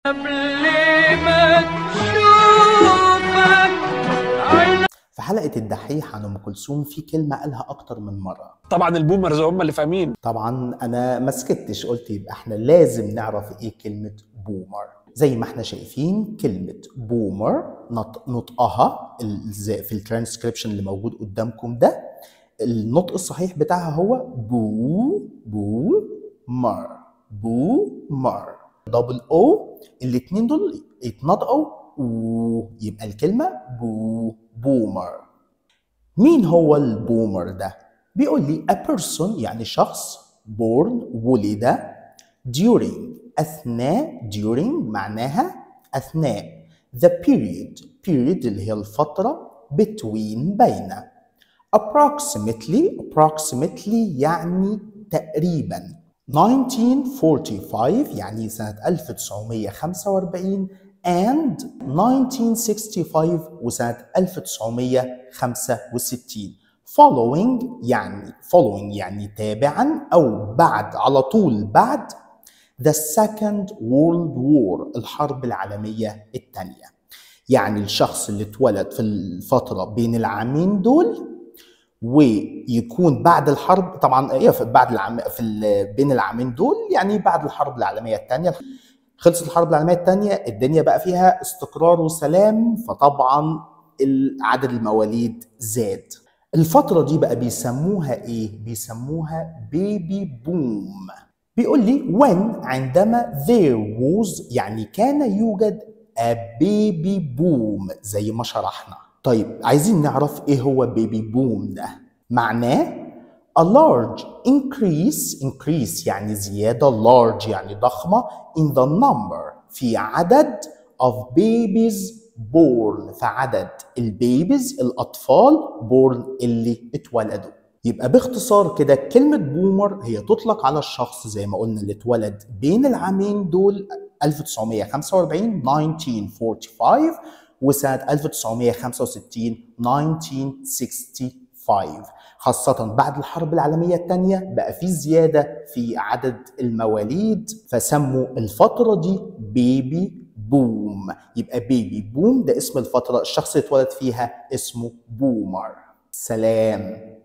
في حلقة الدحيح عن أم كلثوم في كلمة قالها أكتر من مرة طبعا البومرز هم اللي فاهمين طبعا أنا ما سكتش قلت يبقى إحنا لازم نعرف إيه كلمة بومر زي ما إحنا شايفين كلمة بومر نط- نطقها ال- زي- في الترانسكريبشن اللي موجود قدامكم ده النطق الصحيح بتاعها هو بو بو مر بو مر دبل او الاتنين دول يتنطقوا و يبقى الكلمة بو بومر مين هو البومر ده؟ بيقول لي a person يعني شخص born ولد during أثناء during معناها أثناء the period period اللي هي الفترة between بين approximately approximately يعني تقريبا 1945 يعني سنة 1945 and 1965 وسنة 1965 following يعني following يعني تابعا أو بعد على طول بعد the second world war الحرب العالمية الثانية يعني الشخص اللي اتولد في الفترة بين العامين دول ويكون بعد الحرب طبعا ايه في بعد العام في ال- بين العامين دول يعني بعد الحرب العالميه الثانيه خلصت الحرب العالميه الثانيه الدنيا بقى فيها استقرار وسلام فطبعا ال- عدد المواليد زاد الفتره دي بقى بيسموها ايه بيسموها بيبي بوم بيقول لي when عندما there was يعني كان يوجد a baby boom زي ما شرحنا طيب عايزين نعرف ايه هو بيبي بوم ده معناه a large increase increase يعني زيادة large يعني ضخمة in the number في عدد of babies born في عدد البيبيز الأطفال born اللي اتولدوا يبقى باختصار كده كلمة بومر هي تطلق على الشخص زي ما قلنا اللي اتولد بين العامين دول 1945 1945 وسنة 1965 1965 خاصة بعد الحرب العالمية الثانية بقى في زيادة في عدد المواليد فسموا الفترة دي بيبي بوم يبقى بيبي بوم ده اسم الفترة الشخص اللي اتولد فيها اسمه بومر سلام